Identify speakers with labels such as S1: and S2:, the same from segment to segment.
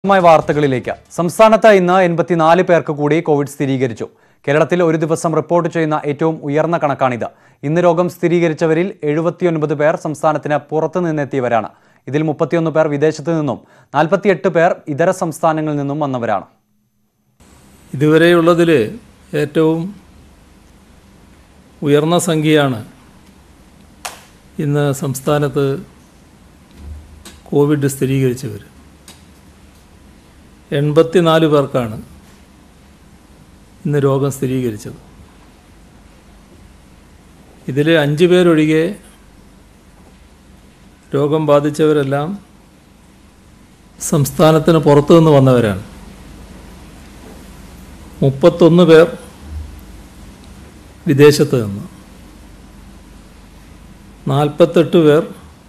S1: മായ വാർത്തകളിലേക്ക് സംസ്ഥാനത്ത് ഇന്ന് എൺപത്തിനാല് പേർക്ക് കൂടി കോവിഡ് സ്ഥിരീകരിച്ചു കേരളത്തിൽ ഒരു ദിവസം റിപ്പോർട്ട് ചെയ്യുന്ന ഏറ്റവും ഉയർന്ന കണക്കാണിത് ഇന്ന് രോഗം സ്ഥിരീകരിച്ചവരിൽ എഴുപത്തിയൊൻപത് പേർ സംസ്ഥാനത്തിന് പുറത്തു നിന്നെത്തിയവരാണ് ഇതിൽ മുപ്പത്തിയൊന്ന് പേർ വിദേശത്ത് നിന്നും നാൽപ്പത്തിയെട്ട് പേർ ഇതര സംസ്ഥാനങ്ങളിൽ നിന്നും വന്നവരാണ്
S2: ഇതുവരെയുള്ളതിൽ ഏറ്റവും ഉയർന്ന സംഖ്യയാണ് ഇന്ന് സംസ്ഥാനത്ത് കോവിഡ് സ്ഥിരീകരിച്ചവർ എൺപത്തിനാല് പേർക്കാണ് ഇന്ന് രോഗം സ്ഥിരീകരിച്ചത് ഇതിൽ അഞ്ച് പേരൊഴികെ രോഗം ബാധിച്ചവരെല്ലാം സംസ്ഥാനത്തിന് പുറത്തു നിന്ന് വന്നവരാണ് മുപ്പത്തൊന്ന് പേർ വിദേശത്ത് നിന്ന് നാൽപ്പത്തെട്ട് പേർ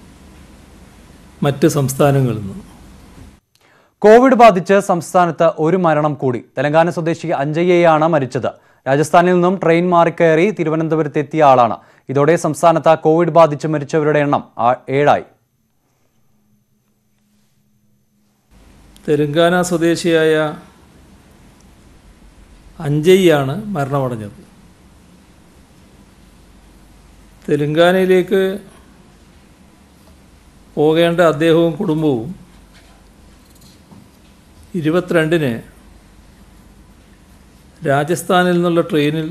S2: മറ്റ് സംസ്ഥാനങ്ങളിൽ നിന്ന്
S1: കോവിഡ് ബാധിച്ച് സംസ്ഥാനത്ത് ഒരു മരണം കൂടി തെലങ്കാന സ്വദേശി അഞ്ജയ്യയാണ് മരിച്ചത് രാജസ്ഥാനിൽ നിന്നും ട്രെയിൻ മാറിക്കയറി തിരുവനന്തപുരത്ത് എത്തിയ ആളാണ് ഇതോടെ സംസ്ഥാനത്ത് കോവിഡ് ബാധിച്ച് മരിച്ചവരുടെ എണ്ണം ആ- ഏഴായി
S2: തെലങ്കാന സ്വദേശിയായ അഞ്ജയ്യാണ് മരണമടഞ്ഞത് തെലങ്കാനയിലേക്ക് പോകേണ്ട അദ്ദേഹവും കുടുംബവും ഇരുപത്തിരണ്ടിന് രാജസ്ഥാനിൽ നിന്നുള്ള ട്രെയിനിൽ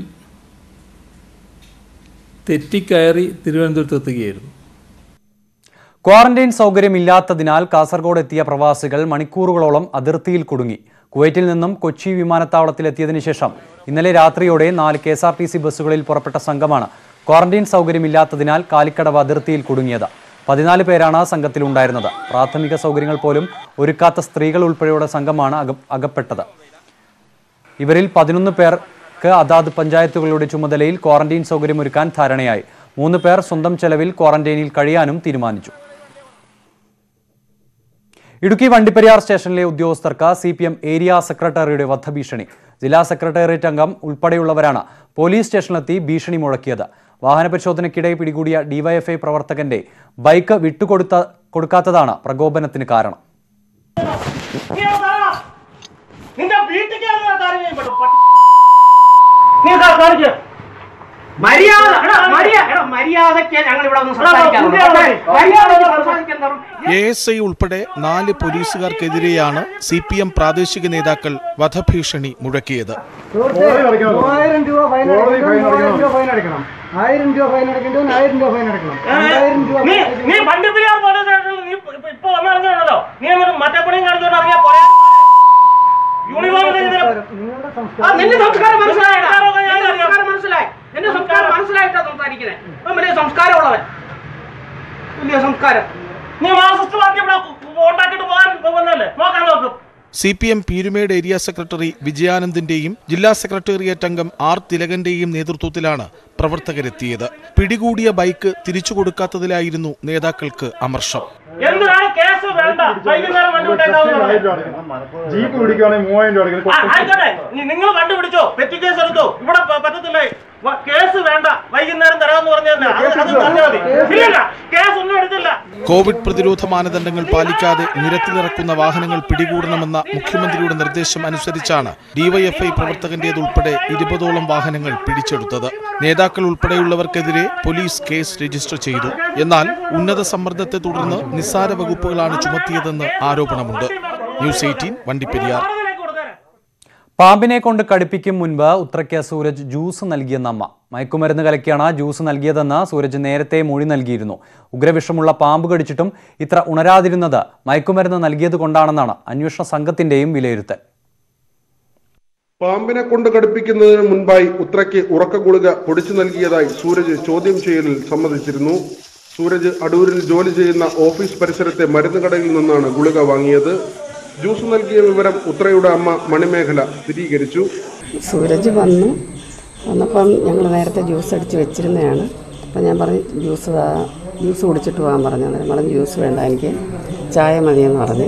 S2: തെറ്റിക്കയറി തിരുവനന്തപുരത്ത് എത്തുകയായിരുന്നു
S1: ക്വാറന്റൈൻ സൗകര്യമില്ലാത്തതിനാൽ കാസർഗോഡ് എത്തിയ പ്രവാസികൾ മണിക്കൂറുകളോളം അതിർത്തിയിൽ കുടുങ്ങി കുവൈറ്റിൽ നിന്നും കൊച്ചി വിമാനത്താവളത്തിലെത്തിയതിനു ശേഷം ഇന്നലെ രാത്രിയോടെ നാല് K S R T C ബസ്സുകളിൽ പുറപ്പെട്ട സംഘമാണ് ക്വാറന്റൈൻ സൗകര്യമില്ലാത്തതിനാൽ കാലിക്കടവ് അതിർത്തിയിൽ കുടുങ്ങിയത് പതിനാല് പേരാണ് സംഘത്തിലുണ്ടായിരുന്നത് പ്രാഥമിക സൗകര്യങ്ങൾ പോലും ഒരുക്കാത്ത സ്ത്രീകൾ ഉൾപ്പെടെയുള്ള സംഘമാണ് അക അകപ്പെട്ടത് ഇവരിൽ പതിനൊന്ന് പേർക്ക് അതാത് പഞ്ചായത്തുകളുടെ ചുമതലയിൽ ക്വാറന്റൈൻ സൗകര്യമൊരുക്കാൻ ധാരണയായി മൂന്ന് പേർ സ്വന്തം ചെലവിൽ ക്വാറന്റൈനിൽ കഴിയാനും തീരുമാനിച്ചു ഇടുക്കി വണ്ടിപ്പെരിയാർ സ്റ്റേഷനിലെ ഉദ്യോഗസ്ഥർക്ക് സി പി എം ഏരിയ സെക്രട്ടറിയുടെ വധഭീഷണി ജില്ലാ സെക്രട്ടേറിയറ്റ് അംഗം ഉൾപ്പെടെയുള്ളവരാണ് പോലീസ് സ്റ്റേഷനിലെത്തി ഭീഷണി മുഴക്കിയത് വാഹന പരിശോധനയ്ക്കിടെ പിടികൂടിയ ഡിവൈഎഫ്ഐ പ്രവർത്തകന്റെ ബൈക്ക് വിട്ടുകൊടുത്ത കൊടുക്കാത്തതാണ് പ്രകോപനത്തിന് കാരണം
S3: നീ അത് പറ. നിന്റെ വീട്ടിൽ നീ കാ- കാണിക്ക്.
S4: മര്യാദ
S3: എടാ,
S4: മര്യാദ എടാ, മര്യാദയ്ക്ക് ഞങ്ങൾ ഇവിടെ ഒന്ന്
S3: എടാ,
S4: സംസാരിക്കാറുണ്ട്
S3: പുതിയ
S4: കേട്ടോ? മര്യാദയ്ക്ക് സംസാരിക്കാൻ തരണം.
S5: എ എസ് ഐ ഉൾപ്പെടെ നാല് പോലീസുകാർക്കെതിരെയാണ് സി പി എം പ്രാദേശിക നേതാക്കൾ വധഭീഷണി മുഴക്കിയത്
S6: മൂവായിരം രൂപ ഫൈൻ അടയ്ക്കണം മൂവായിരം രൂപ ഫൈൻ അടയ്ക്കണം ആയിരം രൂപ ഫൈൻ അടയ്ക്കേണ്ടവൻ ആയിരം രൂപ ഫൈൻ അടയ്ക്കണം രണ്ടായിരം രൂപ
S3: നീ നീ വണ്ടിപ്പെരിയാർ പോലീസ് സ്റ്റേഷനിൽ നീ ഇപ്പൊ- ഇപ്പൊ വന്നിറങ്ങിയുണ്ടല്ലോ നീ എന്നിട്ട് മറ്റേ പണിയും കാണിച്ചോണ്ട് ഇറങ്ങിയ പോയാ യൂണിഫോം
S6: നിങ്ങളുടെ
S4: ആ,
S6: സംസ്കാരം
S4: നിന്റെ സംസ്കാരം മനസ്സിലായടാ.
S3: സംസ്കാരമൊക്കെ ഞാൻ
S4: നിന്റെ
S3: അറിയാം.
S4: സംസ്കാരം മനസ്സിലായി നിന്റെ സംസ്കാരം മനസ്സിലായിട്ടാ സംസാരിക്കുന്നത് ഇപ്പം വലിയ സംസ്കാരമുള്ളവൻ വലിയ സംസ്കാരം
S3: നീ മാർക്സിസ്റ്റ് പാർട്ടി ഇവിടെ ഉണ്ടാക്കിയിട്ട് പോകാൻ പോകുന്നല്ലേ നോക്കാൻ നോക്കും
S5: C P M Peermade area secretary വിജയാനന്ദിന്റെയും ജില്ലാ സെക്രട്ടേറിയറ്റ് അംഗം ആർ തിലകന്റെയും നേതൃത്വത്തിലാണ് പ്രവർത്തകരെത്തിയത് പിടികൂടിയ ബൈക്ക് തിരിച്ചു കൊടുക്കാത്തതിലായിരുന്നു നേതാക്കൾക്ക് അമർഷം
S3: എന്തിനാണ് കേസ് വേണ്ട വൈകുന്നേരം വണ്ടി വിട്ടേക്കാവുന്ന പറഞ്ഞത്?
S6: ജീപ്പ് പിടിക്കുകയാണെങ്കിൽ മൂവായിരം രൂപ അടയ്ക്കണം
S3: ആ, ആയിക്കോട്ടെ നിങ്ങൾ കണ്ടുപിടിച്ചോ പെറ്റി കേസ് എടുത്തോ ഇവിടെ പ- പറ്റത്തില്ലേ വ- കേസ് വേണ്ട വൈകുന്നേരം തരാമെന്ന് പറഞ്ഞു തന്നെ അത് അത് പറഞ്ഞാൽ മതി ഇല്ലില്ല കേസ് ഒന്നും എടുത്തില്ല
S5: കോവിഡ് പ്രതിരോധ മാനദണ്ഡങ്ങൾ പാലിക്കാതെ നിരത്തിലിറക്കുന്ന വാഹനങ്ങൾ പിടികൂടണമെന്ന മുഖ്യമന്ത്രിയുടെ നിർദ്ദേശം അനുസരിച്ചാണ് ഡിവൈഎഫ്ഐ പ്രവർത്തകന്റേതുൾപ്പെടെ ഇരുപതോളം വാഹനങ്ങൾ പിടിച്ചെടുത്തത് നേതാക്കൾ ഉൾപ്പെടെയുള്ളവർക്കെതിരെ പോലീസ് കേസ് രജിസ്റ്റർ ചെയ്തു എന്നാൽ ഉന്നത സമ്മർദ്ദത്തെ തുടർന്ന് നിസ്സാര വകുപ്പുകളാണ് ചുമത്തിയതെന്ന് ആരോപണമുണ്ട് ന്യൂസ് എയ്റ്റീൻ വണ്ടിപ്പെരിയാർ
S3: കോടതിയിലേക്ക് കൊടുത്തേരെ
S1: പാമ്പിനെ കൊണ്ട് കടുപ്പിക്കും മുൻപ് ഉത്രയ്ക്ക് സൂരജ് ജ്യൂസ് നൽകിയെന്ന അമ്മ മയക്കുമരുന്ന് കലക്കിയാണ് ജ്യൂസ് നൽകിയതെന്ന് സൂരജ് നേരത്തെ മൊഴി നൽകിയിരുന്നു ഉഗ്രവിഷമുള്ള പാമ്പ് കടിച്ചിട്ടും ഇത്ര ഉണരാതിരുന്നത് മയക്കുമരുന്ന് നൽകിയത് കൊണ്ടാണെന്നാണ് അന്വേഷണ സംഘത്തിന്റെയും വിലയിരുത്തൽ
S7: പാമ്പിനെ കൊണ്ട് കടുപ്പിക്കുന്നതിന് മുൻപായി ഉത്രയ്ക്ക് ഉറക്ക ഗുളിക പൊടിച്ചു നൽകിയതായി സൂരജ് ചോദ്യം ചെയ്യലിൽ സമ്മതിച്ചിരുന്നു സൂരജ് അടൂരിൽ ജോലി ചെയ്യുന്ന ഓഫീസ് പരിസരത്തെ മരുന്ന് കടയിൽ നിന്നാണ് ഗുളിക വാങ്ങിയത് ജ്യൂസ് നൽകിയ വിവരം ഉത്രയുടെ അമ്മ മണിമേഖല സ്ഥിരീകരിച്ചു
S8: സൂരജ് വന്നു വന്നപ്പം ഞങ്ങൾ നേരത്തെ ജ്യൂസ് അടിച്ച് വെച്ചിരുന്നതാണ് അപ്പം ഞാൻ പറഞ്ഞു ജ്യൂസ് താ ജ്യൂസ് കുടിച്ചിട്ട് പോകാൻ പറഞ്ഞു അന്നേരം പറഞ്ഞു ജ്യൂസ് വേണ്ട എനിക്ക് ചായ മതിയെന്ന് പറഞ്ഞു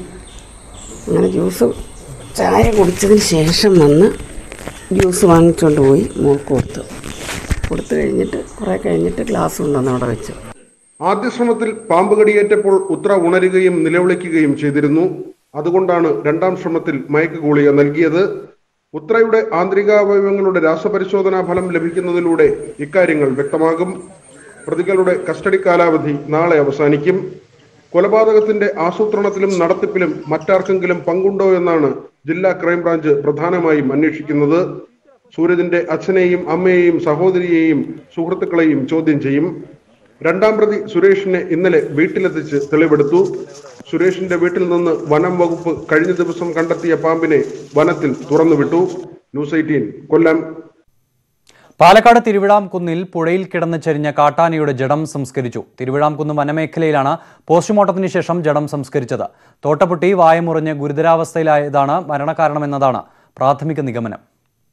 S8: അങ്ങനെ ജ്യൂസ് ചായ കുടിച്ചതിന് ശേഷം വന്ന് ജ്യൂസ് വാങ്ങിച്ചുകൊണ്ട് പോയി മോൾക്ക് കൊടുത്തു കൊടുത്തു കഴിഞ്ഞിട്ട് കുറേ കഴിഞ്ഞിട്ട് ഗ്ലാസ് കൊണ്ടുവന്ന് അവിടെ വെച്ചു
S7: ആദ്യ ശ്രമത്തിൽ പാമ്പ് കടിയേറ്റപ്പോൾ ഉത്ര ഉണരുകയും നിലവിളിക്കുകയും ചെയ്തിരുന്നു അതുകൊണ്ടാണ് രണ്ടാം ശ്രമത്തിൽ മയക്ക് ഗുളിക നൽകിയത് ഉത്രയുടെ ആന്തരികാവയവങ്ങളുടെ രാസപരിശോധനാ ഫലം ലഭിക്കുന്നതിലൂടെ ഇക്കാര്യങ്ങൾ വ്യക്തമാകും പ്രതികളുടെ കസ്റ്റഡി കാലാവധി നാളെ അവസാനിക്കും കൊലപാതകത്തിന്റെ ആസൂത്രണത്തിലും നടത്തിപ്പിലും മറ്റാർക്കെങ്കിലും പങ്കുണ്ടോ എന്നാണ് ജില്ലാ ക്രൈംബ്രാഞ്ച് പ്രധാനമായും അന്വേഷിക്കുന്നത് സൂരജിന്റെ അച്ഛനെയും അമ്മയെയും സഹോദരിയെയും സുഹൃത്തുക്കളെയും ചോദ്യം ചെയ്യും രണ്ടാം പ്രതി സുരേഷിനെ ഇന്നലെ വീട്ടിലെത്തിച്ച് തെളിവെടുത്തു സുരേഷിന്റെ വീട്ടിൽ നിന്ന് വനം വകുപ്പ് കഴിഞ്ഞ ദിവസം കണ്ടെത്തിയ പാമ്പിനെ വനത്തിൽ തുറന്നുവിട്ടു ന്യൂസ് എയ്റ്റീൻ കൊല്ലം
S1: പാലക്കാട് തിരുവിഴാംകുന്നിൽ പുഴയിൽ കിടന്ന് ചരിഞ്ഞ കാട്ടാനയുടെ ജഡം സംസ്കരിച്ചു തിരുവിഴാംകുന്ന് വനമേഖലയിലാണ് പോസ്റ്റ്മോർട്ടത്തിന് ശേഷം ജഡം സംസ്കരിച്ചത് തോട്ടപ്പൊട്ടി വായമുറിഞ്ഞ് ഗുരുതരാവസ്ഥയിലായതാണ് മരണകാരണമെന്നതാണ് പ്രാഥമിക നിഗമനം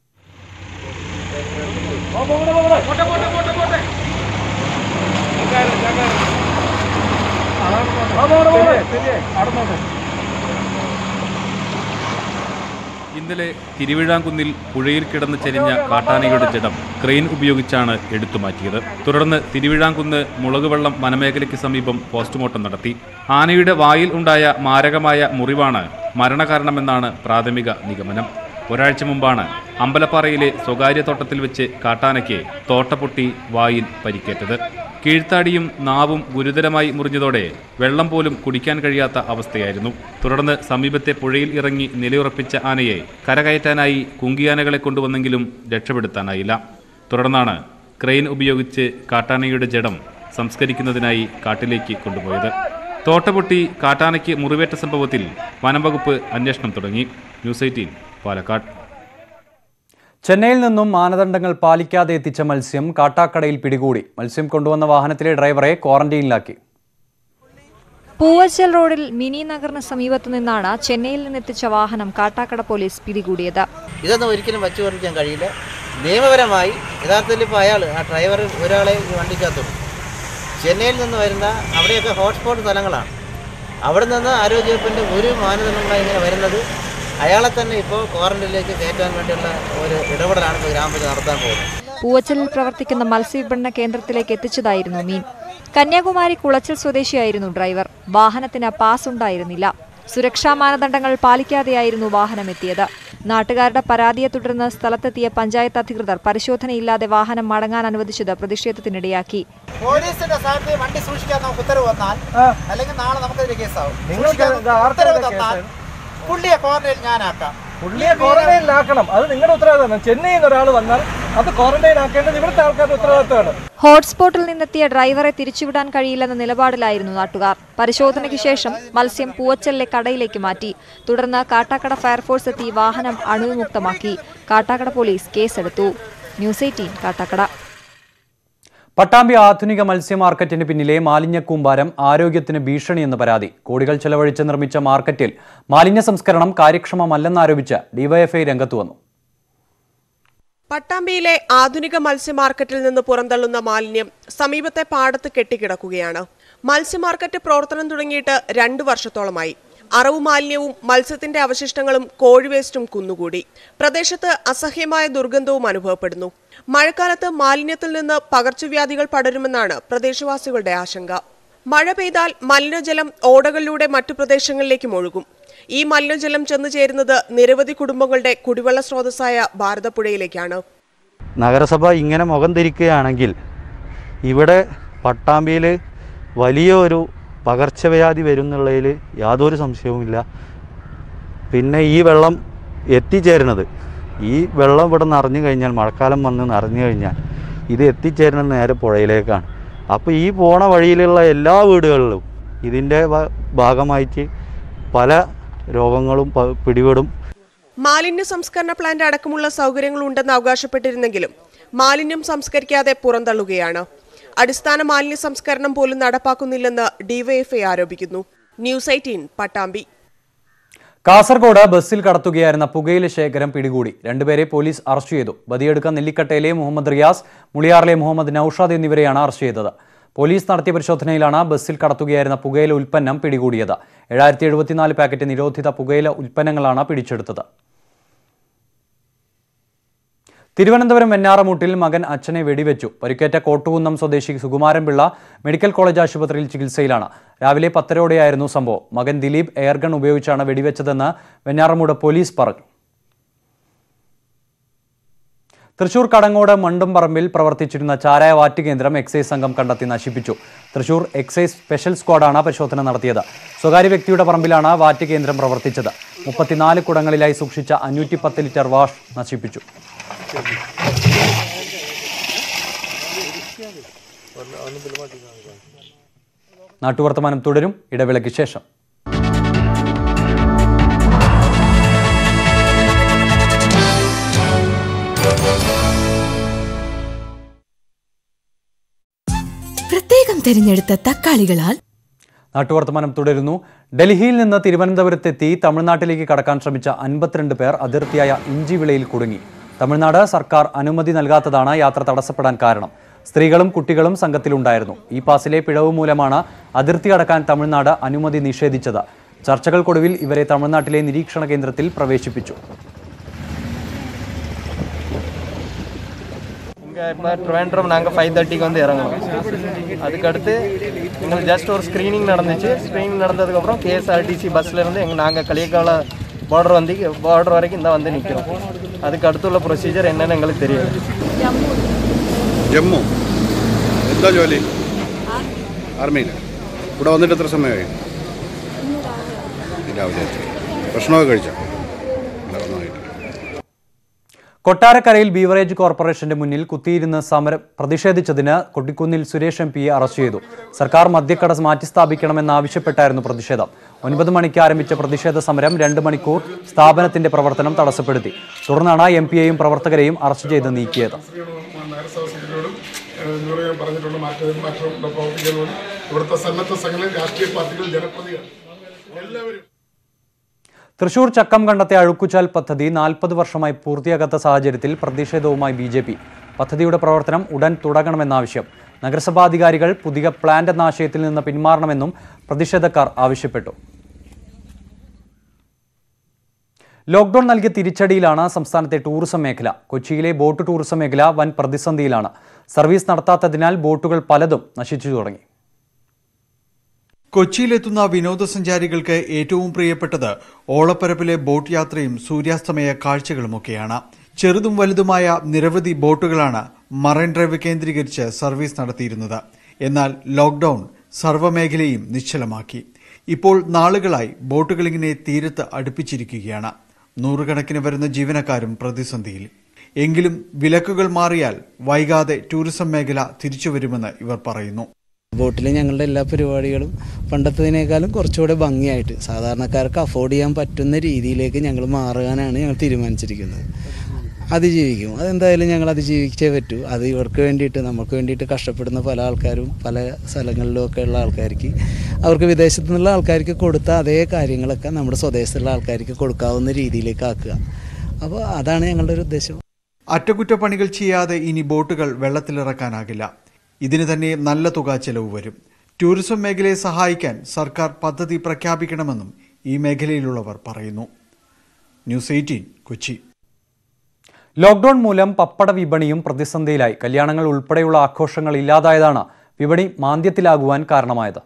S9: ഇന്നലെ തിരുവിഴാംകുന്നിൽ പുഴയിൽ കിടന്ന് ചരിഞ്ഞ കാട്ടാനയുടെ ജഡം ക്രെയിൻ ഉപയോഗിച്ചാണ് എടുത്തുമാറ്റിയത് തുടർന്ന് തിരുവിഴാംകുന്ന് മുളകുവെള്ളം വനമേഖലയ്ക്ക് സമീപം പോസ്റ്റ്മോർട്ടം നടത്തി ആനയുടെ വായിൽ ഉണ്ടായ മാരകമായ മുറിവാണ് മരണകാരണമെന്നാണ് പ്രാഥമിക നിഗമനം ഒരാഴ്ച മുമ്പാണ് അമ്പലപ്പാറയിലെ സ്വകാര്യ തോട്ടത്തിൽ വെച്ച് കാട്ടാനയ്ക്ക് തോട്ടപ്പൊട്ടി വായിൽ പരിക്കേറ്റത് കീഴ്ത്താടിയും നാവും ഗുരുതരമായി മുറിഞ്ഞതോടെ വെള്ളം പോലും കുടിക്കാൻ കഴിയാത്ത അവസ്ഥയായിരുന്നു തുടർന്ന് സമീപത്തെ പുഴയിൽ ഇറങ്ങി നിലയുറപ്പിച്ച ആനയെ കരകയറ്റാനായി കുങ്കിയാനകളെ കൊണ്ടുവന്നെങ്കിലും രക്ഷപ്പെടുത്താനായില്ല തുടർന്നാണ് ക്രെയിൻ ഉപയോഗിച്ച് കാട്ടാനയുടെ ജഡം സംസ്കരിക്കുന്നതിനായി കാട്ടിലേക്ക് കൊണ്ടുപോയത് തോട്ടപൊട്ടി കാട്ടാനയ്ക്ക് മുറിവേറ്റ സംഭവത്തിൽ വനംവകുപ്പ് അന്വേഷണം തുടങ്ങി ന്യൂസ് എയ്റ്റീൻ പാലക്കാട്
S1: ചെന്നൈയിൽ നിന്നും മാനദണ്ഡങ്ങൾ പാലിക്കാതെ എത്തിച്ച മത്സ്യം കാട്ടാക്കടയിൽ പിടികൂടി മത്സ്യം കൊണ്ടുവന്ന വാഹനത്തിലെ ഡ്രൈവറെ ക്വാറന്റൈനിലാക്കി
S10: പൂവച്ചൽ റോഡിൽ മിനി നഗറിന് സമീപത്തു നിന്നാണ് ചെന്നൈയിൽ നിന്നെത്തിച്ച വാഹനം കാട്ടാക്കട പോലീസ് പിടികൂടിയത്
S11: ഇതൊന്നും ഒരിക്കലും വച്ചു പറിക്കാൻ കഴിയില്ല നിയമപരമായി യഥാർത്ഥത്തിൽ ഇപ്പോൾ അയാൾ ആ ഡ്രൈവർ ഒരാളെ ഈ വണ്ടിക്കകത്തുള്ളൂ ചെന്നൈയിൽ നിന്ന് വരുന്ന അവിടെയൊക്കെ ഹോട്ട്സ്പോട്ട് സ്ഥലങ്ങളാണ് അവിടെ നിന്ന് ആരോഗ്യവകുപ്പിൻ്റെ ഒരു മാനദണ്ഡങ്ങളായി ഇങ്ങനെ വരുന്നത് അയാളെ തന്നെ ഇപ്പോൾ ക്വാറന്റൈനിലേക്ക് കയറ്റാൻ വേണ്ടിയുള്ള ഒരു ഇടപെടലാണ് ഇപ്പോൾ ഗ്രാമപഞ്ചായത്ത് നടത്താൻ പോകുന്നത്
S10: പൂവച്ചലിൽ പ്രവർത്തിക്കുന്ന മത്സ്യവിപണന കേന്ദ്രത്തിലേക്ക് എത്തിച്ചതായിരുന്നു മീൻ കന്യാകുമാരി കുളച്ചൽ സ്വദേശിയായിരുന്നു ഡ്രൈവർ വാഹനത്തിന് പാസ് ഉണ്ടായിരുന്നില്ല സുരക്ഷാ മാനദണ്ഡങ്ങൾ പാലിക്കാതെയായിരുന്നു വാഹനം എത്തിയത് നാട്ടുകാരുടെ പരാതിയെ തുടർന്ന് സ്ഥലത്തെത്തിയ പഞ്ചായത്ത് അധികൃതർ പരിശോധനയില്ലാതെ വാഹനം മടങ്ങാൻ അനുവദിച്ചത് പ്രതിഷേധത്തിനിടയാക്കി
S11: പോലീസിന്റെ സ്ഥാനത്ത് വണ്ടി സൂക്ഷിക്കാൻ നമുക്ക് ഉത്തരവ് വന്നാൽ അല്ലെങ്കിൽ നാളെ നമുക്കതിന് കേസാവും
S6: നിങ്ങൾക്ക്
S11: സൂക്ഷിക്കാൻ
S6: ഇത് ആർക്കാണ്
S11: ഉത്തരവ്
S6: കേസ്?
S11: തന്നാൽ പുള്ളിയെ ക്വാറന്റൈൻ ഞാനാക്കാം
S6: പുള്ളിയെ ക്വാറന്റൈനിലാക്കണം അത് നിങ്ങളുടെ ഉത്തരവാദിത്തമാണ് ചെന്നൈയിൽ നിന്ന് ഒരാൾ വന്നാൽ അത് ക്വാറന്റൈൻ ആക്കേണ്ടത് ഇവിടുത്തെ ആൾക്കാരുടെ ഉത്തരവാദിത്തമാണ്
S10: ഹോട്ട്സ്പോട്ടിൽ നിന്നെത്തിയ ഡ്രൈവറെ തിരിച്ചുവിടാൻ കഴിയില്ലെന്ന നിലപാടിലായിരുന്നു നാട്ടുകാർ പരിശോധനയ്ക്ക് ശേഷം മത്സ്യം പൂവച്ചലിലെ കടയിലേക്ക് മാറ്റി തുടർന്ന് കാട്ടാക്കട ഫയർഫോഴ്സ് എത്തി വാഹനം അണുവിമുക്തമാക്കി കാട്ടാക്കട പോലീസ് കേസെടുത്തു ന്യൂസ് എയ്റ്റീൻ കാട്ടാക്കട
S1: പട്ടാമ്പി ആധുനിക മത്സ്യ മാർക്കറ്റിന് പിന്നിലെ മാലിന്യ കൂമ്പാരം ആരോഗ്യത്തിന് ഭീഷണിയെന്ന് പരാതി കോടികൾ ചെലവഴിച്ച് നിർമ്മിച്ച മാർക്കറ്റിൽ മാലിന്യ സംസ്കരണം കാര്യക്ഷമമല്ലെന്നാരോപിച്ച് ഡിവൈഎഫ്ഐ രംഗത്തു വന്നു
S12: പട്ടാമ്പിയിലെ ആധുനിക മത്സ്യ മാർക്കറ്റിൽ നിന്ന് പുറന്തള്ളുന്ന മാലിന്യം സമീപത്തെ പാടത്ത് കെട്ടിക്കിടക്കുകയാണ് മത്സ്യ മാർക്കറ്റ് പ്രവർത്തനം തുടങ്ങിയിട്ട് രണ്ടു വർഷത്തോളമായി അറവു മാലിന്യവും മത്സ്യത്തിന്റെ അവശിഷ്ടങ്ങളും കോഴി വേസ്റ്റും കുന്നുകൂടി പ്രദേശത്ത് അസഹ്യമായ ദുർഗന്ധവും അനുഭവപ്പെടുന്നു മഴക്കാലത്ത് മാലിന്യത്തിൽ നിന്ന് പകർച്ചവ്യാധികൾ പടരുമെന്നാണ് പ്രദേശവാസികളുടെ ആശങ്ക മഴ പെയ്താൽ മലിനജലം ഓടകളിലൂടെ മറ്റു പ്രദേശങ്ങളിലേക്കും ഒഴുകും ഈ മലിനജലം ചെന്നു ചേരുന്നത് നിരവധി കുടുംബങ്ങളുടെ കുടിവെള്ള സ്രോതസ്സായ ഭാരതപ്പുഴയിലേക്കാണ്
S13: നഗരസഭ ഇങ്ങനെ മുഖം തിരിക്കുകയാണെങ്കിൽ ഇവിടെ പട്ടാമ്പിയിൽ വലിയൊരു പകർച്ചവ്യാധി വരുന്നുള്ളതിൽ യാതൊരു സംശയവുമില്ല പിന്നെ ഈ വെള്ളം എത്തിച്ചേരുന്നത് ഈ വെള്ളം ഇവിടെ നിറഞ്ഞു കഴിഞ്ഞാൽ മഴക്കാലം വന്ന് നിറഞ്ഞു കഴിഞ്ഞാൽ ഇത് എത്തിച്ചേരുന്നത് നേരെ പുഴയിലേക്കാണ് അപ്പോൾ ഈ പോണ വഴിയിലുള്ള എല്ലാ വീടുകളിലും ഇതിൻ്റെ ഭ- ഭാഗമായിട്ട് പല രോഗങ്ങളും പ- പിടിപെടും
S12: മാലിന്യ സംസ്കരണ പ്ലാന്റ് അടക്കമുള്ള സൗകര്യങ്ങൾ ഉണ്ടെന്ന് അവകാശപ്പെട്ടിരുന്നെങ്കിലും മാലിന്യം സംസ്കരിക്കാതെ പുറന്തള്ളുകയാണ് അടിസ്ഥാന മാലിന്യ സംസ്കരണം പോലും നടപ്പാക്കുന്നില്ലെന്ന് ഡിവൈഎഫ്ഐ ആരോപിക്കുന്നു ന്യൂസ് എയ്റ്റീൻ പട്ടാമ്പി
S1: കാസർഗോഡ് ബസ്സിൽ കടത്തുകയായിരുന്ന പുകയില ശേഖരം പിടികൂടി രണ്ടുപേരെ പോലീസ് അറസ്റ്റ് ചെയ്തു ബദിയെടുക്ക നെല്ലിക്കട്ടയിലെ മുഹമ്മദ് റിയാസ് മുളിയാറിലെ മുഹമ്മദ് നൌഷാദ് എന്നിവരെയാണ് അറസ്റ്റ് ചെയ്തത് പോലീസ് നടത്തിയ പരിശോധനയിലാണ് ബസ്സിൽ കടത്തുകയായിരുന്ന പുകയില ഉൽപ്പന്നം പിടികൂടിയത് ഏഴായിരത്തി എഴുപത്തിനാല് പാക്കറ്റ് നിരോധിത പുകയില ഉൽപ്പന്നങ്ങളാണ് പിടിച്ചെടുത്തത് തിരുവനന്തപുരം വെഞ്ഞാറമൂട്ടിൽ മകൻ അച്ഛനെ വെടിവെച്ചു പരിക്കേറ്റ കോട്ടുകുന്നം സ്വദേശി സുകുമാരൻപിള്ള മെഡിക്കൽ കോളേജ് ആശുപത്രിയിൽ ചികിത്സയിലാണ് രാവിലെ പത്തരയോടെയായിരുന്നു സംഭവം മകൻ ദിലീപ് എയർഗൺ ഉപയോഗിച്ചാണ് വെടിവെച്ചതെന്ന് വെഞ്ഞാറമൂട് പോലീസ് പറഞ്ഞു തൃശൂർ കടങ്ങോട് മണ്ടുംപറമ്പിൽ പ്രവർത്തിച്ചിരുന്ന ചാരായ വാറ്റ് കേന്ദ്രം എക്സൈസ് സംഘം കണ്ടെത്തി നശിപ്പിച്ചു തൃശൂർ എക്സൈസ് സ്പെഷ്യൽ സ്ക്വാഡാണ് പരിശോധന നടത്തിയത് സ്വകാര്യ വ്യക്തിയുടെ പറമ്പിലാണ് വാറ്റ് കേന്ദ്രം പ്രവർത്തിച്ചത് മുപ്പത്തിനാല് കുടങ്ങളിലായി സൂക്ഷിച്ച അഞ്ഞൂറ്റി പത്ത് ലിറ്റർ വാഷ് നശിപ്പിച്ചു നാട്ടുവർത്തമാനം തുടരും ഇടവേളയ്ക്ക് ശേഷം
S14: പ്രത്യേകം തിരഞ്ഞെടുത്ത തക്കാളികളാൽ
S1: നാട്ടുവർത്തമാനം തുടരുന്നു ഡൽഹിയിൽ നിന്ന് തിരുവനന്തപുരത്തെത്തി തമിഴ്നാട്ടിലേക്ക് കടക്കാൻ ശ്രമിച്ച അൻപത്തിരണ്ട് പേർ അതിർത്തിയായ ഇഞ്ചിവിളയിൽ കുടുങ്ങി തമിഴ്നാട് സർക്കാർ അനുമതി നൽകാത്തതാണ് യാത്ര തടസ്സപ്പെടാൻ കാരണം സ്ത്രീകളും കുട്ടികളും സംഘത്തിലുണ്ടായിരുന്നു ഈ പാസിലെ പിഴവ് മൂലമാണ് അതിർത്തി കടക്കാൻ തമിഴ്നാട് അനുമതി നിഷേധിച്ചത് ചർച്ചകൾക്കൊടുവിൽ ഇവരെ തമിഴ്നാട്ടിലെ നിരീക്ഷണ കേന്ദ്രത്തിൽ പ്രവേശിപ്പിച്ചു
S15: இங்கே இப்போ ட்ரிவாண்ட்ரம் நாங்கள் ஃபைவ் தேர்ட்டிக்கு வந்து இறங்கணும் அதுக்கடுத்து எங்களுக்கு ஜஸ்ட் ஒரு ஸ்க்ரீனிங் நடந்துச்சு ஸ்க்ரீனிங் நடந்ததுக்கப்புறம் கேஎஸ்ஆர்டிசி பஸ்லேருந்து எங்கள் நாங்கள் களியக்கால பார்டர் வந்து பார்டர் வரைக்கும் இந்த வந்து நிற்கிறோம் அதுக்கு அடுத்துள்ள ப்ரொசீஜர் என்னன்னு எங்களுக்கு தெரியாது
S16: ജമ്മു എന്താ ജോലി ആർമിയിൽ ഇവിടെ വന്നിട്ട് എത്ര സമയമായി രാവിലെ എത്തി ഭക്ഷണമൊക്കെ കഴിച്ചോ നടന്നായിട്ട്
S1: കൊട്ടാരക്കരയിൽ ബീവറേജ് കോർപ്പറേഷന്റെ മുന്നിൽ കുത്തിയിരുന്ന് സമരം പ്രതിഷേധിച്ചതിന് കൊട്ടിക്കുന്നിൽ സുരേഷ് എം പിയെ അറസ്റ്റ് ചെയ്തു സർക്കാർ മദ്യക്കട മാറ്റിസ്ഥാപിക്കണമെന്നാവശ്യപ്പെട്ടായിരുന്നു പ്രതിഷേധം ഒൻപത് മണിക്ക് ആരംഭിച്ച പ്രതിഷേധ സമരം രണ്ട് മണിക്കൂർ സ്ഥാപനത്തിന്റെ പ്രവർത്തനം തടസ്സപ്പെടുത്തി തുടർന്നാണ് എം പിയെയും പ്രവർത്തകരെയും അറസ്റ്റ് ചെയ്ത് നീക്കിയത്
S17: നഗരസഭയോടും ഇവരെ ഞാൻ പറഞ്ഞിട്ടുണ്ട് മാറ്റം മാറ്റം പ്രവർത്തിക്കുന്നതും ഇവിടുത്തെ സന്നദ്ധ സംഘടന രാഷ്ട്രീയ പാർട്ടികൾ ജനപ്രതികൾ എല്ലാവരും
S1: തൃശൂർ ചക്കം കണ്ടത്തെ അഴുക്കുചാൽ പദ്ധതി നാൽപ്പത് വർഷമായി പൂർത്തിയാകാത്ത സാഹചര്യത്തിൽ പ്രതിഷേധവുമായി ബി ജെ പി പദ്ധതിയുടെ പ്രവർത്തനം ഉടൻ തുടങ്ങണമെന്നാവശ്യം നഗരസഭാധികാരികൾ പുതിയ പ്ലാന്റ് എന്ന ആശയത്തിൽ നിന്ന് പിന്മാറണമെന്നും പ്രതിഷേധക്കാർ ആവശ്യപ്പെട്ടു ലോക്ഡൌൺ നൽകിയ തിരിച്ചടിയിലാണ് സംസ്ഥാനത്തെ ടൂറിസം മേഖല കൊച്ചിയിലെ ബോട്ട് ടൂറിസം മേഖല വൻ പ്രതിസന്ധിയിലാണ് സർവീസ് നടത്താത്തതിനാൽ ബോട്ടുകൾ പലതും നശിച്ചു തുടങ്ങി
S18: കൊച്ചിയിലെത്തുന്ന വിനോദസഞ്ചാരികൾക്ക് ഏറ്റവും പ്രിയപ്പെട്ടത് ഓളപ്പരപ്പിലെ ബോട്ട് യാത്രയും സൂര്യാസ്തമയ കാഴ്ചകളുമൊക്കെയാണ് ചെറുതും വലുതുമായ നിരവധി ബോട്ടുകളാണ് മറൈൻ ഡ്രൈവ് കേന്ദ്രീകരിച്ച് സർവീസ് നടത്തിയിരുന്നത് എന്നാൽ ലോക്ഡൌൺ സർവ്വമേഖലയും നിശ്ചലമാക്കി ഇപ്പോൾ നാളുകളായി ബോട്ടുകളിങ്ങനെ തീരത്ത് അടുപ്പിച്ചിരിക്കുകയാണ് നൂറുകണക്കിന് വരുന്ന ജീവനക്കാരും പ്രതിസന്ധിയിൽ എങ്കിലും വിലക്കുകൾ മാറിയാൽ വൈകാതെ ടൂറിസം മേഖല തിരിച്ചുവരുമെന്ന് ഇവർ പറയുന്നു
S19: ബോട്ടിൽ ഞങ്ങളുടെ എല്ലാ പരിപാടികളും പണ്ടത്തതിനേക്കാളും കുറച്ചുകൂടെ ഭംഗിയായിട്ട് സാധാരണക്കാർക്ക് അഫോർഡ് ചെയ്യാൻ പറ്റുന്ന രീതിയിലേക്ക് ഞങ്ങൾ മാറാനാണ് ഞങ്ങൾ തീരുമാനിച്ചിരിക്കുന്നത് അതിജീവിക്കും അതെന്തായാലും ഞങ്ങൾ അതിജീവിച്ചേ പറ്റൂ അത് ഇവർക്ക് വേണ്ടിയിട്ട് നമുക്ക് വേണ്ടിയിട്ട് കഷ്ടപ്പെടുന്ന പല ആൾക്കാരും പല സ്ഥലങ്ങളിലുമൊക്കെ ഉള്ള ആൾക്കാർക്ക് അവർക്ക് വിദേശത്തു നിന്നുള്ള ആൾക്കാർക്ക് കൊടുത്ത അതേ കാര്യങ്ങളൊക്കെ നമ്മുടെ സ്വദേശത്തുള്ള ആൾക്കാർക്ക് കൊടുക്കാവുന്ന രീതിയിലേക്ക് ആക്കുക അപ്പോൾ അതാണ് ഞങ്ങളുടെ ഒരു ഉദ്ദേശം
S18: അറ്റകുറ്റപ്പണികൾ ചെയ്യാതെ ഇനി ബോട്ടുകൾ വെള്ളത്തിലിറക്കാനാകില്ല ഇതിന് തന്നെ നല്ല തുക ചെലവ് വരും ടൂറിസം മേഖലയെ സഹായിക്കാൻ സർക്കാർ പദ്ധതി പ്രഖ്യാപിക്കണമെന്നും ഈ മേഖലയിലുള്ളവർ പറയുന്നു ന്യൂസ് എയ്റ്റീൻ കൊച്ചി
S1: ലോക്ഡൌൺ മൂലം പപ്പട വിപണിയും പ്രതിസന്ധിയിലായി കല്യാണങ്ങൾ ഉൾപ്പെടെയുള്ള ആഘോഷങ്ങൾ ഇല്ലാതായതാണ് വിപണി മാന്ദ്യത്തിലാകുവാൻ കാരണമായത്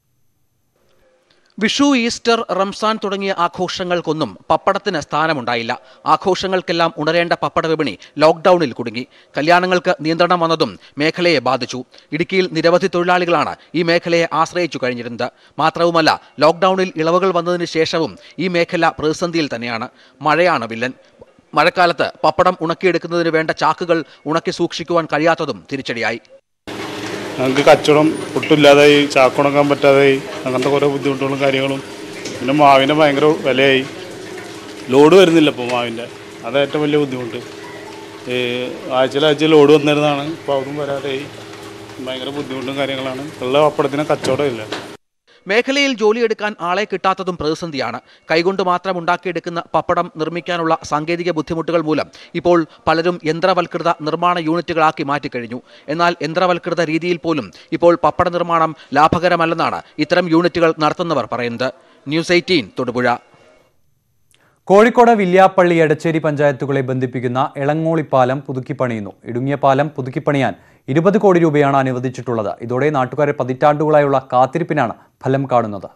S20: വിഷു ഈസ്റ്റർ റംസാൻ തുടങ്ങിയ ആഘോഷങ്ങൾക്കൊന്നും പപ്പടത്തിന് സ്ഥാനമുണ്ടായില്ല ആഘോഷങ്ങൾക്കെല്ലാം ഉണരേണ്ട പപ്പട വിപണി ലോക്ക്ഡൌണിൽ കുടുങ്ങി കല്യാണങ്ങൾക്ക് നിയന്ത്രണം വന്നതും മേഖലയെ ബാധിച്ചു ഇടുക്കിയിൽ നിരവധി തൊഴിലാളികളാണ് ഈ മേഖലയെ ആശ്രയിച്ചു കഴിഞ്ഞിരുന്നത് മാത്രവുമല്ല ലോക്ക്ഡൌണിൽ ഇളവുകൾ വന്നതിന് ശേഷവും ഈ മേഖല പ്രതിസന്ധിയിൽ തന്നെയാണ് മഴയാണ് വില്ലൻ മഴക്കാലത്ത് പപ്പടം ഉണക്കിയെടുക്കുന്നതിന് വേണ്ട ചാക്കുകൾ ഉണക്കി സൂക്ഷിക്കുവാൻ കഴിയാത്തതും തിരിച്ചടിയായി
S21: ഞങ്ങൾക്ക് കച്ചവടം ഒട്ടുമില്ലാതായി ചാക്കുണക്കാൻ പറ്റാതായി അങ്ങനത്തെ കുറേ ബുദ്ധിമുട്ടുകളും കാര്യങ്ങളും പിന്നെ മാവിന് ഭയങ്കര വിലയായി ലോഡ് വരുന്നില്ല ഇപ്പോൾ മാവിൻ്റെ അത് ഏറ്റവും വലിയ ബുദ്ധിമുട്ട് ഈ ആഴ്ചയിൽ ആഴ്ചയിൽ ലോഡ് വന്നിരുന്നതാണ് ഇപ്പോൾ അതും വരാതെയായി ഭയങ്കര ബുദ്ധിമുട്ടും കാര്യങ്ങളാണ് ഉള്ള പപ്പടത്തിന് കച്ചവടമില്ല
S20: മേഖലയിൽ ജോലിയെടുക്കാൻ ആളെ കിട്ടാത്തതും പ്രതിസന്ധിയാണ് കൈകൊണ്ട് മാത്രം ഉണ്ടാക്കിയെടുക്കുന്ന പപ്പടം നിർമ്മിക്കാനുള്ള സാങ്കേതിക ബുദ്ധിമുട്ടുകൾ മൂലം ഇപ്പോൾ പലരും യന്ത്രവൽകൃത നിർമ്മാണ യൂണിറ്റുകളാക്കി മാറ്റിക്കഴിഞ്ഞു എന്നാൽ യന്ത്രവൽകൃത രീതിയിൽ പോലും ഇപ്പോൾ പപ്പട നിർമ്മാണം ലാഭകരമല്ലെന്നാണ് ഇത്തരം യൂണിറ്റുകൾ നടത്തുന്നവർ പറയുന്നത് ന്യൂസ് എയ്റ്റീൻ തൊടുപുഴ
S1: കോഴിക്കോട് വില്യാപ്പള്ളി എടച്ചേരി പഞ്ചായത്തുകളെ ബന്ധിപ്പിക്കുന്ന എളങ്ങോളി പാലം പുതുക്കിപ്പണിയുന്നു ഇടുങ്ങിയ പാലം പുതുക്കിപ്പണിയാൻ ഇരുപത് കോടി രൂപയാണ് അനുവദിച്ചിട്ടുള്ളത് ഇതോടെ നാട്ടുകാരെ പതിറ്റാണ്ടുകളായുള്ള കാത്തിരിപ്പിനാണ് ഫലം കാണുന്നത്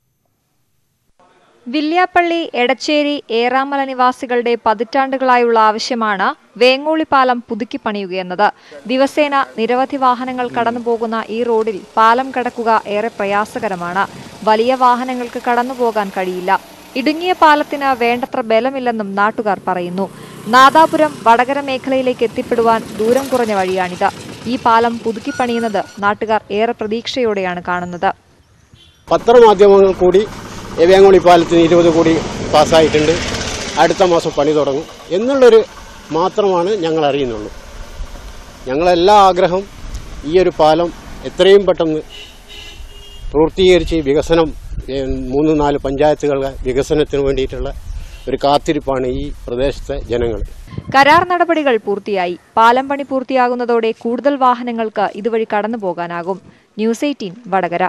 S10: വില്യാപ്പള്ളി എടച്ചേരി ഏറാമല നിവാസികളുടെ പതിറ്റാണ്ടുകളായുള്ള ആവശ്യമാണ് വേങ്ങോളി പാലം പുതുക്കി പണിയുകയെന്നത് ദിവസേന നിരവധി വാഹനങ്ങൾ കടന്നുപോകുന്ന ഈ റോഡിൽ പാലം കടക്കുക ഏറെ പ്രയാസകരമാണ് വലിയ വാഹനങ്ങൾക്ക് കടന്നുപോകാൻ കഴിയില്ല ഇടുങ്ങിയ പാലത്തിന് വേണ്ടത്ര ബലമില്ലെന്നും നാട്ടുകാർ പറയുന്നു നാദാപുരം വടകര മേഖലയിലേക്ക് എത്തിപ്പെടുവാൻ ദൂരം കുറഞ്ഞ വഴിയാണിത് ഈ പാലം പുതുക്കി പണിയുന്നത് നാട്ടുകാർ ഏറെ പ്രതീക്ഷയോടെയാണ് കാണുന്നത്
S2: പത്രമാധ്യമങ്ങൾ കൂടി വേങ്ങോളി പാലത്തിന് ഇരുപത് കോടി പാസ്സായിട്ടുണ്ട് അടുത്ത മാസം പണി തുടങ്ങും എന്നുള്ളൊരു മാത്രമാണ് ഞങ്ങൾ അറിയുന്നുള്ളൂ ഞങ്ങളെല്ലാ ആഗ്രഹം ഈ ഒരു പാലം എത്രയും പെട്ടെന്ന് പൂർത്തീകരിച്ച് വികസനം ഏ, മൂന്ന് നാല് പഞ്ചായത്തുകളുടെ വികസനത്തിന് വേണ്ടിയിട്ടുള്ള ഒരു കാത്തിരിപ്പാണ് ഈ പ്രദേശത്തെ ജനങ്ങൾ
S10: കരാർ നടപടികൾ പൂർത്തിയായി പാലം പണി പൂർത്തിയാകുന്നതോടെ കൂടുതൽ വാഹനങ്ങൾക്ക് ഇതുവഴി കടന്നു പോകാനാകും ന്യൂസ് എയ്റ്റീൻ വടകര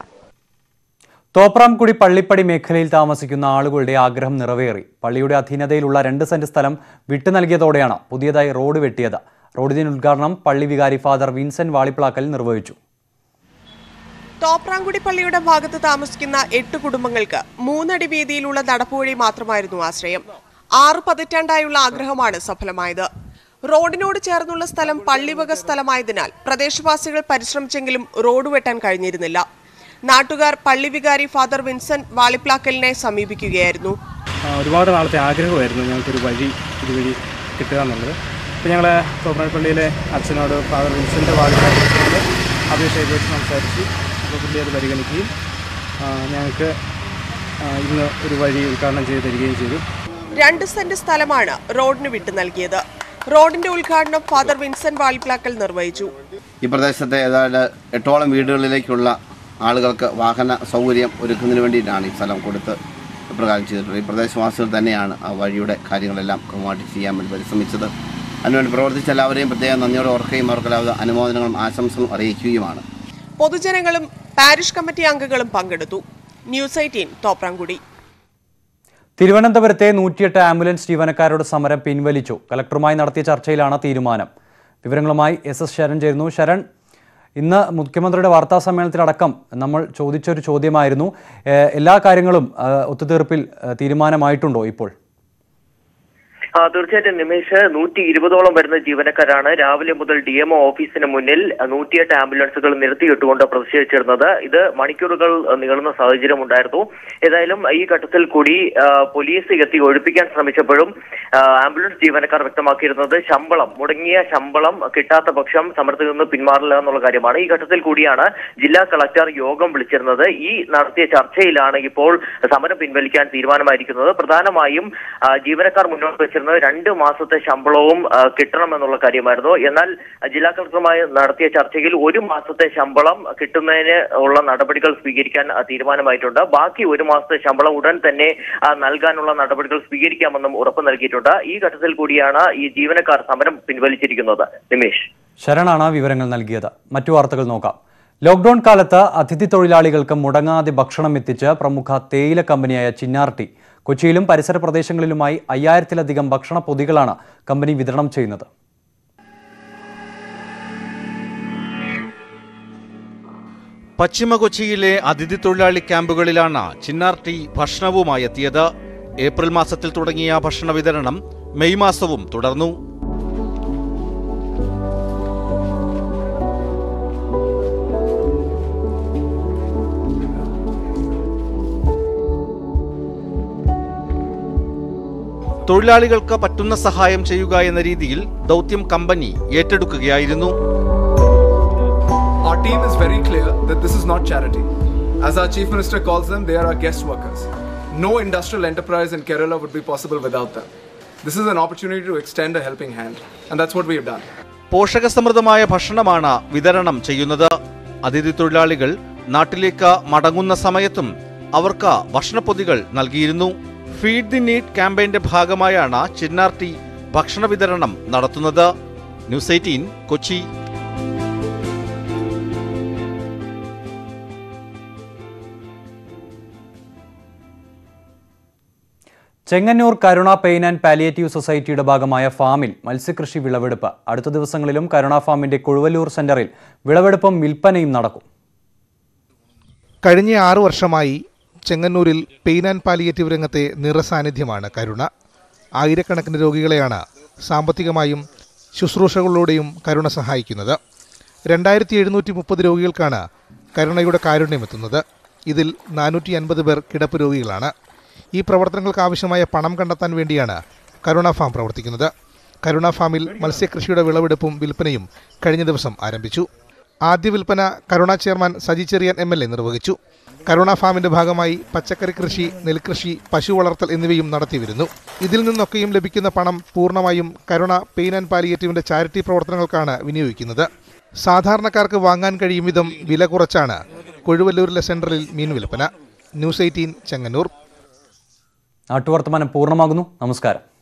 S1: തോപ്രാംകുടി പള്ളിപ്പടി മേഖലയിൽ താമസിക്കുന്ന ആളുകളുടെ ആഗ്രഹം നിറവേറി പള്ളിയുടെ അധീനതയിലുള്ള രണ്ട് സെന്റ് സ്ഥലം വിട്ടു നൽകിയതോടെയാണ് പുതിയതായി റോഡ് വെട്ടിയത് റോഡിന്റെ ഉദ്ഘാടനം പള്ളി വികാരി ഫാദർ വിൻസെന്റ് വാളിപ്ലാക്കൽ നിർവഹിച്ചു
S12: തോപ്രാങ്കുടി പള്ളിയുടെ ഭാഗത്ത് താമസിക്കുന്ന എട്ട് കുടുംബങ്ങൾക്ക് മൂന്നടി വീതിയിലുള്ള നടപ്പുവഴി മാത്രമായിരുന്നു ആശ്രയം ആറ് പതിറ്റാണ്ടായുള്ള ആഗ്രഹമാണ് സഫലമായത് റോഡിനോട് ചേർന്നുള്ള സ്ഥലം പള്ളിവക സ്ഥലമായതിനാൽ പ്രദേശവാസികൾ പരിശ്രമിച്ചെങ്കിലും റോഡ് വെട്ടാൻ കഴിഞ്ഞിരുന്നില്ല നാട്ടുകാർ പള്ളി വികാരി ഫാദർ വിൻസെന്റ് വാളിപ്ലാക്കലിനെ സമീപിക്കുകയായിരുന്നു
S22: ആ, ഒരുപാട് നാളത്തെ ആഗ്രഹമായിരുന്നു ഞങ്ങൾക്കൊരു വഴി ഇതുവഴി കിട്ടുക എന്നുള്ളത് അപ്പോൾ ഞങ്ങൾ തോപ്രാപ്പള്ളിയിലെ അച്ഛനോട് ഫാദർ വിൻസെൻ്റ് വാളിനോട് അഭിഷേകമായിട്ട് സംസാരിച്ചു അപ്പോൾ പുള്ളി അത് പരിഗണിക്കുകയും ആ, ഞങ്ങൾക്ക് ആ, ഇന്ന് ഒരു വഴി ഉദ്ഘാടനം ചെയ്ത് തരികയും ചെയ്തു
S12: രണ്ട് സെന്റ് സ്ഥലമാണ് റോഡിന് വിട്ടു നൽകിയത് റോഡിന്റെ ഉദ്ഘാടനം ഫാദർ വിൻസെന്റ് വാളിപ്ലാക്കൽ നിർവഹിച്ചു
S23: ഈ പ്രദേശത്തെ ഏതാണ്ട് എട്ടോളം വീടുകളിലേക്കുള്ള ആളുകൾക്ക് വാഹന സൗകര്യം ഒരുക്കുന്നതിന് വേണ്ടിയിട്ടാണ് ഈ സ്ഥലം കൊടുത്ത് ഇപ്രകാരം ചെയ്തിട്ടുള്ളത് ഈ പ്രദേശവാസികൾ തന്നെയാണ് ആ വഴിയുടെ കാര്യങ്ങളെല്ലാം കൃത്യമായിട്ട് ചെയ്യാൻ വേണ്ടി പരിശ്രമിച്ചത് അതിനുവേണ്ടി പ്രവർത്തിച്ച എല്ലാവരെയും പ്രത്യേകം നന്ദിയോടെ ഓർക്കുകയും അവർക്കെല്ലാവിധ അനുമോദനങ്ങളും ആശംസകളും അറിയിക്കുകയുമാണ്
S12: പൊതുജനങ്ങളും പാരിഷ് കമ്മിറ്റി അംഗങ്ങളും പങ്കെടുത്തു ന്യൂസ് എയ്റ്റീൻ തോപ്രാങ്കുടി
S1: തിരുവനന്തപുരത്തെ നൂറ്റിയെട്ട് ആംബുലൻസ് ജീവനക്കാരുടെ സമരം പിൻവലിച്ചു കലക്ടറുമായി നടത്തിയ ചർച്ചയിലാണ് തീരുമാനം വിവരങ്ങളുമായി എസ് എസ് ശരൺ ചേരുന്നു ശരൺ ഇന്ന് മുഖ്യമന്ത്രിയുടെ വാർത്താ സമ്മേളനത്തിലടക്കം നമ്മൾ ചോദിച്ചൊരു ചോദ്യമായിരുന്നു ഏഹ് എല്ലാ കാര്യങ്ങളും ഏഹ് ഒത്തുതീർപ്പിൽ ഏഹ് തീരുമാനമായിട്ടുണ്ടോ ഇപ്പോൾ
S24: ആ, തീർച്ചയായിട്ടും നിമേഷ് നൂറ്റി ഇരുപതോളം വരുന്ന ജീവനക്കാരാണ് രാവിലെ മുതൽ ഡി എംഒ ഓഫീസിന് മുന്നിൽ നൂറ്റിയെട്ട് ആംബുലൻസുകൾ നിർത്തിയിട്ടുകൊണ്ട് പ്രതിഷേധിച്ചിരുന്നത് ഇത് മണിക്കൂറുകൾ നീളുന്ന സാഹചര്യം ഉണ്ടായിരുന്നു ഏതായാലും ഈ ഘട്ടത്തിൽ കൂടി ആ, പോലീസ് എത്തി ഒഴിപ്പിക്കാൻ ശ്രമിച്ചപ്പോഴും ആ, ആംബുലൻസ് ജീവനക്കാർ വ്യക്തമാക്കിയിരുന്നത് ശമ്പളം മുടങ്ങിയ ശമ്പളം കിട്ടാത്ത പക്ഷം സമരത്തിൽ നിന്ന് പിന്മാറില്ല എന്നുള്ള കാര്യമാണ് ഈ ഘട്ടത്തിൽ കൂടിയാണ് ജില്ലാ കളക്ടർ യോഗം വിളിച്ചിരുന്നത് ഈ നടത്തിയ ചർച്ചയിലാണ് ഇപ്പോൾ സമരം പിൻവലിക്കാൻ തീരുമാനമായിരിക്കുന്നത് പ്രധാനമായും ആ, ജീവനക്കാർ മുന്നോട്ട് വെച്ചിരുന്നത് രണ്ട് മാസത്തെ ശമ്പളവും ആ, കിട്ടണമെന്നുള്ള കാര്യമായിരുന്നു എന്നാൽ ജില്ലാ കളക്ടറുമായി നടത്തിയ ചർച്ചയിൽ ഒരു മാസത്തെ ശമ്പളം കിട്ടുന്നതിന് ഉള്ള നടപടികൾ സ്വീകരിക്കാൻ ആ, തീരുമാനമായിട്ടുണ്ട് ബാക്കി ഒരു മാസത്തെ ശമ്പളം ഉടൻ തന്നെ ആ, നൽകാനുള്ള നടപടികൾ സ്വീകരിക്കാമെന്നും ഉറപ്പ് നൽകിയിട്ടുണ്ട് ഈ ഘട്ടത്തിൽ കൂടിയാണ് ഈ ജീവനക്കാർ സമരം പിൻവലിച്ചിരിക്കുന്നത് നിമേഷ്
S1: ശരണാണ് വിവരങ്ങൾ നൽകിയത് മറ്റു വാർത്തകൾ നോക്കാം ലോക്ഡൌൺ കാലത്ത് അതിഥി തൊഴിലാളികൾക്ക് മുടങ്ങാതെ ഭക്ഷണം എത്തിച്ച് പ്രമുഖ തേയില കമ്പനിയായ ചിന്നാർട്ടി കൊച്ചിയിലും പരിസര പ്രദേശങ്ങളിലുമായി അയ്യായിരത്തിലധികം ഭക്ഷണ പൊതികളാണ് കമ്പനി വിതരണം ചെയ്യുന്നത്
S5: പശ്ചിമ കൊച്ചിയിലെ അതിഥി തൊഴിലാളി ക്യാമ്പുകളിലാണ് ചിന്നാർട്ടി ഭക്ഷണവുമായി എത്തിയത് ഏപ്രിൽ മാസത്തിൽ തുടങ്ങിയ ഭക്ഷണ വിതരണം മെയ് മാസവും തുടർന്നു തൊഴിലാളികൾക്ക് പറ്റുന്ന സഹായം ചെയ്യുക എന്ന രീതിയിൽ ദൗത്യം കമ്പനി ഏറ്റെടുക്കുകയായിരുന്നു
S25: Our team is very clear that this is not charity. As our Chief Minister calls them, they are our guest workers. No industrial enterprise in Kerala would be possible without them. This is an opportunity to extend a helping hand, and that's what we have done.
S5: പോഷകസമൃദ്ധമായ ഭക്ഷണമാണ് വിതരണം ചെയ്യുന്നത് അതിഥി തൊഴിലാളികൾ നാട്ടിലേക്ക് മടങ്ങുന്ന സമയത്തും അവർക്ക് ഭക്ഷണപ്പൊതികൾ നൽകിയിരുന്നു ഫീഡ് ദി നീഡ് ക്യാമ്പയിന്റെ ഭാഗമായാണ് ചിന്നാർട്ടി ഭക്ഷണ വിതരണം നടത്തുന്നത് news eighteen Kochi
S1: Chengannur Karuna pain and palliative സൊസൈറ്റിയുടെ ഭാഗമായ ഫാമിൽ മത്സ്യകൃഷി വിളവെടുപ്പ് അടുത്ത ദിവസങ്ങളിലും കരുണ ഫാമിന്റെ കൊഴുവല്ലൂർ സെന്ററിൽ വിളവെടുപ്പും വിൽപ്പനയും നടക്കും
S3: കഴിഞ്ഞ ആറു വർഷമായി ചെങ്ങന്നൂരിൽ പെയിൻ ആൻഡ് പാലിയേറ്റീവ് രംഗത്തെ നിറസാന്നിധ്യമാണ് കരുണ ആയിരക്കണക്കിന് രോഗികളെയാണ് സാമ്പത്തികമായും ശുശ്രൂഷകളിലൂടെയും കരുണ സഹായിക്കുന്നത് രണ്ടായിരത്തി എഴുന്നൂറ്റി മുപ്പത് രോഗികൾക്കാണ് കരുണയുടെ കാരുണ്യമെത്തുന്നത് ഇതിൽ നാനൂറ്റി അൻപത് പേർ കിടപ്പ് രോഗികളാണ് ഈ പ്രവർത്തനങ്ങൾക്ക് ആവശ്യമായ പണം കണ്ടെത്താൻ വേണ്ടിയാണ് കരുണ ഫാം പ്രവർത്തിക്കുന്നത് കരുണ ഫാമിൽ മത്സ്യകൃഷിയുടെ വിളവെടുപ്പും വിൽപ്പനയും കഴിഞ്ഞ ദിവസം ആരംഭിച്ചു ആദ്യ വിൽപ്പന Karuna chairman Saji Cherian M L A നിർവഹിച്ചു കരുണ ഫാമിന്റെ ഭാഗമായി പച്ചക്കറി കൃഷി നെൽകൃഷി പശു വളർത്തൽ എന്നിവയും നടത്തിവരുന്നു ഇതിൽ നിന്നൊക്കെയും ലഭിക്കുന്ന പണം പൂർണ്ണമായും കരുണ പെയിൻ ആൻഡ് പാലിയേറ്റീവിന്റെ ചാരിറ്റി പ്രവർത്തനങ്ങൾക്കാണ് വിനിയോഗിക്കുന്നത് സാധാരണക്കാർക്ക് വാങ്ങാൻ കഴിയും വിധം വില കുറച്ചാണ് കൊഴുവല്ലൂരിലെ സെന്ററിൽ മീൻ വിൽപ്പന ന്യൂസ് എയ്റ്റീൻ ചെങ്ങന്നൂർ
S1: നാട്ടുവർത്തമാനം പൂർണ്ണമാകുന്നു നമസ്കാരം